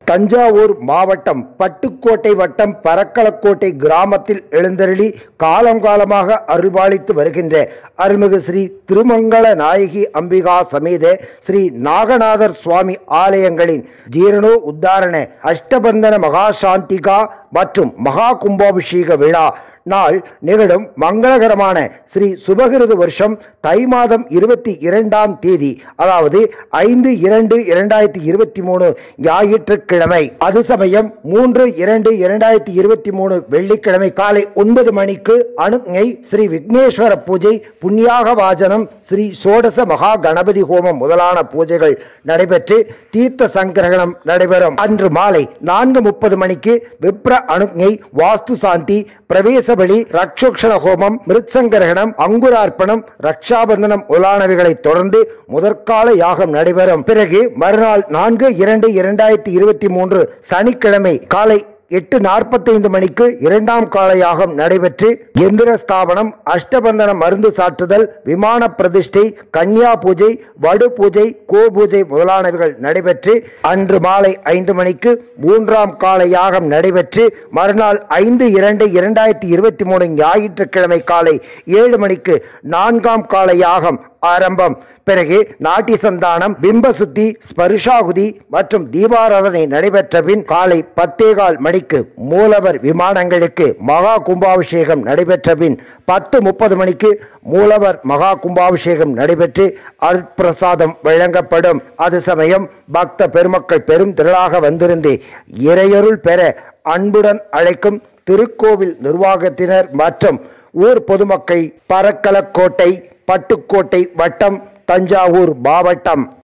தஞ்சாவூர் மாவட்டம் பட்டுக்கோட்டை வட்டம் பரக்கலக்கோட்டை கிராமத்தில் எழுந்தருளி காலம் காலமாக அருள்பாலித்து வருகின்ற அருள்மிகு ஸ்ரீ திருமங்கல நாயகி அம்பிகா சமேத ஸ்ரீ நாகநாதர் சுவாமி ஆலயங்களின் ஜீரணோ உத்தாரண அஷ்டபந்தன மகாசாந்திகா மற்றும் மகா கும்பாபிஷேக விழா நாள் நிகழும் மங்களகரமான ஸ்ரீ சுபகிருது வருஷம் தை மாதம் இருபத்தி இரண்டாம் தேதி அதாவது ஐந்து இரண்டு இரண்டாயிரத்தி இருபத்தி மூணு ஞாயிற்றுக்கிழமை அது சமயம் மூன்று இரண்டு இரண்டாயிரத்தி இருபத்தி மூணு வெள்ளிக்கிழமை காலை ஒன்பது மணிக்கு அணுங்கை ஸ்ரீ விக்னேஸ்வர பூஜை புண்ணியாக வாஜனம் ஸ்ரீ சோடச மகா கணபதி ஹோமம் முதலான பூஜைகள் நடைபெற்று தீர்த்த சங்கிரகணம் நடைபெறும் அன்று மாலை நான்கு முப்பது மணிக்கு விப்ர அணுங்கை வாஸ்து சாந்தி பிரவேச பலி ரக்ஷோக்ஷண ஹோமம் மிருத்சங்கரகணம் அங்குரார்ப்பணம் ரக்ஷாபந்தனம் முதலானவைகளை தொடர்ந்து முதற்கால யாகம் நடைபெறும் பிறகு மறுநாள் நான்கு இரண்டு இரண்டாயிரத்தி இருபத்தி மூன்று சனிக்கிழமை காலை எட்டு நாற்பத்தைந்து மணிக்கு இரண்டாம் கால யாகம் நடைபெற்று எந்திர ஸ்தாபனம் அஷ்டபந்தன மருந்து சாற்றுதல் விமான பிரதிஷ்டை கன்யா பூஜை வடு பூஜை கோ பூஜை முதலானவைகள் நடைபெற்று அன்று மாலை ஐந்து மணிக்கு மூன்றாம் கால யாகம் நடைபெற்று மறுநாள் ஐந்து இரண்டு இரண்டாயிரத்தி இருபத்தி மூணு ஞாயிற்றுக்கிழமை காலை ஏழு மணிக்கு நான்காம் கால யாகம் ஆரம்பம் பிறகு நாட்டி சந்தானம் பிம்பசுத்தி ஸ்பர்ஷாகுதி மற்றும் தீபாராதனை நடைபெற்ற பின் காலை பத்தேகால் மணிக்கு மூலவர் விமானங்களுக்கு மகா கும்பாபிஷேகம் நடைபெற்ற பின் பத்து முப்பது மணிக்கு மூலவர் மகா கும்பாபிஷேகம் நடைபெற்று அருட்பிரசாதம் வழங்கப்படும் அது சமயம் பக்த பெருமக்கள் பெரும் திரளாக வந்திருந்து இறையருள் பெற அன்புடன் அழைக்கும் திருக்கோவில் நிர்வாகத்தினர் மற்றும் ஊர் பொதுமக்கள் பரக்கலக்கோட்டை பட்டுக்கோட்டை வட்டம் தஞ்சாவூர் மாவட்டம்